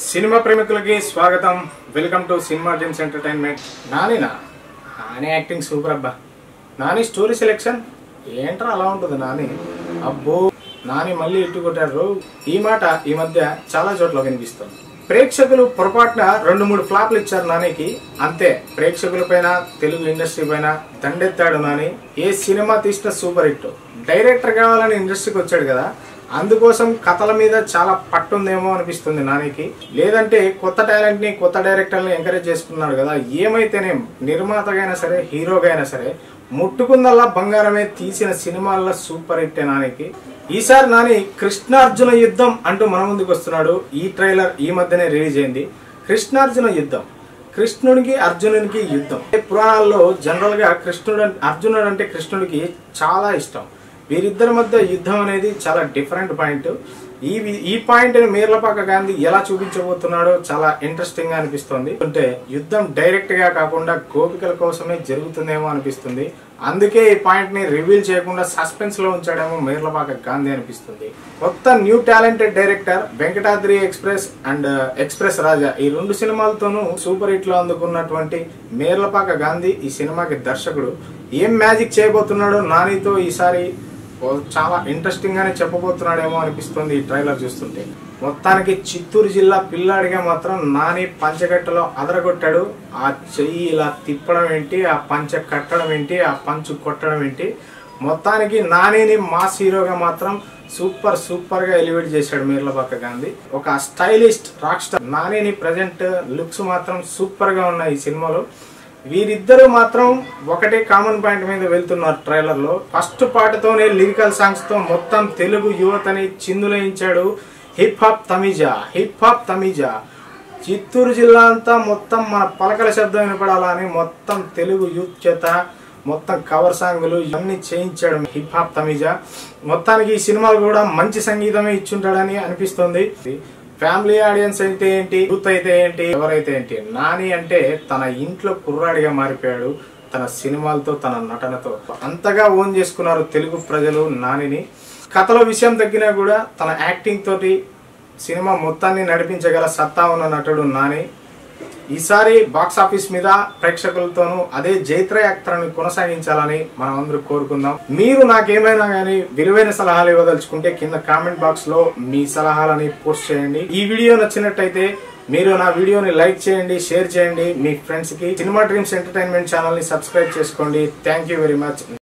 cinema ప్రేమికులకి స్వాగతం welcome to cinema dreams entertainment నానినా నాని యాక్టింగ్ సూపర్ అబ్బా నాని స్టోరీ సెలెక్షన్ ఏంట్రా అలా ఉంటుంది నాని అబ్బో నాని మళ్ళీ ఇట్టు కొట్టారు ఈ మాట ఈ మధ్య చాలా చోట్ల వినిపిస్తుంది ప్రేక్షకులు పొరపాటున రెండు మూడు ఫ్లాప్లు ఇచ్చారు నానికి అంతే ప్రేక్షకుల పైన తెలుగు ఇండస్ట్రీ పైన దండెత్తాడు నాని ఏ సినిమా తీసిన సూపర్ హిట్ డైరెక్టర్ కావాలని ఇండస్ట్రీకి వచ్చాడు కదా అందుకోసం కథల మీద చాలా పట్టుందేమో అనిపిస్తుంది నానికి లేదంటే కొత్త టాలెంట్ ని కొత్త డైరెక్టర్ని ఎంకరేజ్ చేసుకున్నాడు కదా ఏమైతేనే నిర్మాతగా అయినా సరే హీరోగా అయినా సరే ముట్టుకుందల్లా బంగారమే తీసిన సినిమాల్లో సూపర్ హిట్ నానికి ఈసారి నాని కృష్ణార్జున యుద్ధం అంటూ మన ముందుకు వస్తున్నాడు ఈ ట్రైలర్ ఈ మధ్యనే రిలీజ్ అయింది కృష్ణార్జున యుద్ధం కృష్ణుడికి అర్జునునికి యుద్ధం పురాణాల్లో జనరల్ గా కృష్ణుడు అన్- అర్జునుడు అంటే కృష్ణుడికి చాలా ఇష్టం వీరిద్దరి మధ్య యుద్ధం అనేది చాలా డిఫరెంట్ పాయింట్ ఈ వి- ఈ పాయింట్ ని మీర్లపాక గాంధీ ఎలా చూపించబోతున్నాడో చాలా ఇంట్రెస్టింగ్ గా అనిపిస్తుంది అంటే యుద్ధం డైరెక్ట్ గా కాకుండా గోపికల కోసమే జరుగుతుందేమో అనిపిస్తుంది అందుకే ఈ పాయింట్ ని రివీల్ చేయకుండా సస్పెన్స్ లో ఉంచాడేమో మీర్లపాక గాంధీ అనిపిస్తుంది కొత్త new talented director Venkatadri express and express Raja ఈ రెండు సినిమాలతోనూ సూపర్ హిట్ లో అందుకున్నటువంటి మేర్లపాక గాంధీ ఈ సినిమాకి దర్శకుడు ఏం మ్యాజిక్ చేయబోతున్నాడో నానితో ఈసారి ఓ చాలా ఇంట్రెస్టింగ్ గానే చెప్పబోతున్నాడేమో అనిపిస్తుంది ఈ ట్రైలర్ చూస్తుంటే మొత్తానికి చిత్తూరు జిల్లా పిల్లాడిగా మాత్రం నాని పంచగట్టలో అదరగొట్టాడు ఆ చెయ్యి ఇలా తిప్పడం ఏంటి ఆ పంచ కట్టడం ఏంటి ఆ పంచు కొట్టడం ఏంటి మొత్తానికి నానిని మాస్ హీరోగా మాత్రం సూపర్ సూపర్ గా ఎలివేట్ చేశాడు మీర్లపాక గాంధీ ఒక స్టైలిస్ట్ రాక్ స్టార్ నానిని ప్రజెంట్ లుక్స్ మాత్రం సూపర్ గా ఉన్నాయి ఈ సినిమాలో వీరిద్దరూ మాత్రం ఒకటే కామన్ పాయింట్ మీద వెళ్తున్నారు ట్రైలర్ లో ఫస్ట్ పాటతోనే లిరికల్ సాంగ్స్ తో మొత్తం తెలుగు యువతని చిందులేయించాడు hip hop Tamizha hip hop Tamizha Chittoor జిల్లా అంతా మొత్తం మన పలకల శబ్దం వినపడాలని మొత్తం తెలుగు యూత్ చేత మొత్తం కవర్ సాంగులు ఇవన్నీ చేయించాడు హిప్ హాప్ తమిజా మొత్తానికి ఈ సినిమాలు కూడా మంచి సంగీతమే ఇచ్చుంటాడని అనిపిస్తుంది ఫ్యామిలీ ఆడియన్స్ అయితే ఏంటి యూత్ అయితే ఏంటి ఎవరైతే ఏంటి నాని అంటే తన ఇంట్లో కుర్రాడిగా మారిపోయాడు తన సినిమాలతో తన నటనతో అంతగా ఓన్ చేసుకున్నారు తెలుగు ప్రజలు నానిని కథలో విషయం తగ్గినా కూడా తన యాక్టింగ్ తోటి సినిమా మొత్తాన్ని నడిపించగల సత్తా ఉన్న నటుడు నాని ఈసారి బాక్స్ ఆఫీస్ మీద ప్రేక్షకులతోనూ అదే జైత్ర యాత్రని కొనసాగించాలని మనం అందరూ కోరుకుందాం మీరు నాకేమైనా కానీ విలువైన సలహాలు ఇవ్వదలుచుకుంటే కింద కామెంట్ బాక్స్ లో మీ సలహాలని పోస్ట్ చేయండి ఈ వీడియో నచ్చినట్టయితే మీరు నా వీడియోని లైక్ చేయండి షేర్ చేయండి మీ ఫ్రెండ్స్ కి సినిమా డ్రీమ్స్ ఎంటర్టైన్మెంట్ ఛానల్ ని సబ్స్క్రైబ్ చేసుకోండి థ్యాంక్ యూ వెరీ మచ్